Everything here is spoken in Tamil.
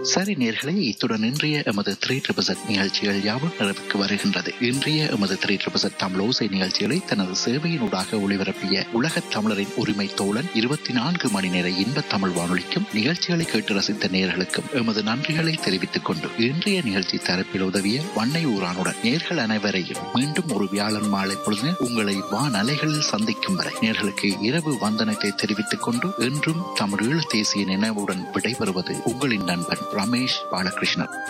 சரி நேர்களே இத்துடன் இன்றைய எமது த்ரீ ட்ரிபிசட் நிகழ்ச்சிகள் யாவும் நிறைவுக்கு வருகின்றது இன்றைய எமது த்ரீ ட்ரிபிசட் தமிழ் ஓசை நிகழ்ச்சிகளை தனது சேவையினூடாக ஒளிபரப்பிய உலகத் தமிழரின் உரிமை தோழன் இருபத்தி நான்கு மணி நேர இன்ப தமிழ் வானொலிக்கும் நிகழ்ச்சிகளை கேட்டு ரசித்த நேர்களுக்கும் எமது நன்றிகளை தெரிவித்துக் கொண்டு இன்றைய நிகழ்ச்சி தரப்பில் உதவிய வண்ணை ஊரானுடன் நேர்கள் அனைவரையும் மீண்டும் ஒரு வியாழன் மாலை பொழுது உங்களை வானலைகளில் சந்திக்கும் வரை நேர்களுக்கு இரவு வந்தனத்தை தெரிவித்துக் கொண்டு என்றும் தமிழ் ஈழ தேசிய நினைவுடன் விடைபெறுவது உங்களின் நண்பன் ரமேஷ் பாலகிருஷ்ணன்